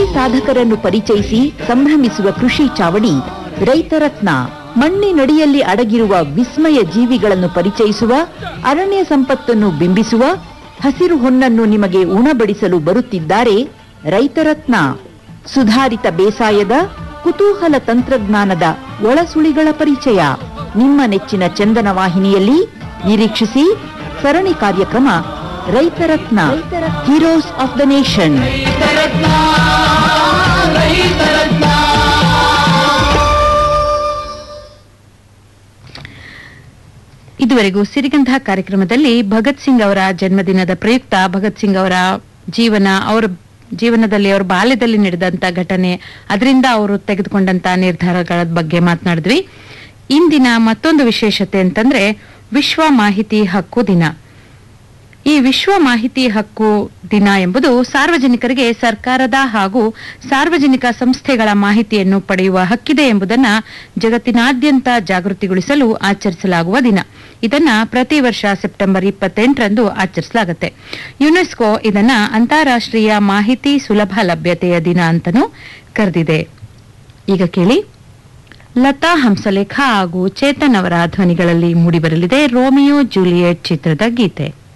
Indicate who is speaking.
Speaker 1: ಸಾಧಕರನ್ನು ಪರಿಚಯಿಸಿ ಸಂಭ್ರಮಿಸುವ ಕೃಷಿ ಚಾವಡಿ ರೈತರತ್ನ ಮಣ್ಣಿನಡಿಯಲ್ಲಿ ಅಡಗಿರುವ ವಿಸ್ಮಯ ಜೀವಿಗಳನ್ನು ಪರಿಚಯಿಸುವ ಅರಣ್ಯ ಸಂಪತ್ತನ್ನು ಬಿಂಬಿಸುವ ಹಸಿರು ಹೊನ್ನನ್ನು ನಿಮಗೆ ಉಣಬಡಿಸಲು ಬರುತ್ತಿದ್ದಾರೆ ರೈತರತ್ನ ಸುಧಾರಿತ ಬೇಸಾಯದ ಕುತೂಹಲ ತಂತ್ರಜ್ಞಾನದ ಒಳಸುಳಿಗಳ ಪರಿಚಯ ನಿಮ್ಮ ನೆಚ್ಚಿನ ಚಂದನ ವಾಹಿನಿಯಲ್ಲಿ ನಿರೀಕ್ಷಿಸಿ ಸರಣಿ ಕಾರ್ಯಕ್ರಮ Raitharatna heroes of the nation
Speaker 2: ಇದುವರೆಗೂ ಸಿರಿಗಂಧ ಕಾರ್ಯಕ್ರಮದಲ್ಲಿ ಭಗತ್ ಸಿಂಗ್ ಅವರ ಜನ್ಮದಿನದ ಪ್ರಯುಕ್ತ ಭಗತ್ ಸಿಂಗ್ ಅವರ ಜೀವನ ಅವರ ಜೀವನದಲ್ಲಿ ಅವರ ಬಾಲ್ಯದಲ್ಲಿ ನಡೆದಂತ ಘಟನೆ ಅದರಿಂದ ಅವರು ತೆಗೆದುಕೊಂಡಂತ ನಿರ್ಧಾರಗಳ ಬಗ್ಗೆ ಮಾತನಾಡಿದ್ವಿ ಇಂದಿನ ಮತ್ತೊಂದು ವಿಶೇಷತೆ ಅಂತಂದ್ರೆ ವಿಶ್ವ ಮಾಹಿತಿ ಹಕ್ಕು ದಿನ ಈ ವಿಶ್ವ ಮಾಹಿತಿ ಹಕ್ಕು ದಿನ ಎಂಬುದು ಸಾರ್ವಜನಿಕರಿಗೆ ಸರ್ಕಾರದ ಹಾಗೂ ಸಾರ್ವಜನಿಕ ಸಂಸ್ಥೆಗಳ ಮಾಹಿತಿಯನ್ನು ಪಡೆಯುವ ಹಕ್ಕಿದೆ ಎಂಬುದನ್ನ ಜಗತ್ತಿನಾದ್ಯಂತ ಜಾಗೃತಿಗೊಳಿಸಲು ಆಚರಿಸಲಾಗುವ ದಿನ ಇದನ್ನ ಪ್ರತಿ ವರ್ಷ ಸೆಪ್ಟೆಂಬರ್ ಇಪ್ಪತ್ತೆಂಟರಂದು ಆಚರಿಸಲಾಗುತ್ತೆ ಯುನೆಸ್ಕೋ ಇದನ್ನ ಅಂತಾರಾಷ್ಟ್ರೀಯ ಮಾಹಿತಿ ಸುಲಭ ಲಭ್ಯತೆಯ ದಿನ ಅಂತನೂ ಕರೆದಿದೆ ಈಗ ಕೇಳಿ ಲತಾ ಹಂಸಲೇಖ ಹಾಗೂ ಚೇತನ್ ಅವರ ಧ್ವನಿಗಳಲ್ಲಿ ಮೂಡಿಬರಲಿದೆ ರೋಮಿಯೋ ಜೂಲಿಯೆಟ್ ಚಿತ್ರದ ಗೀತೆ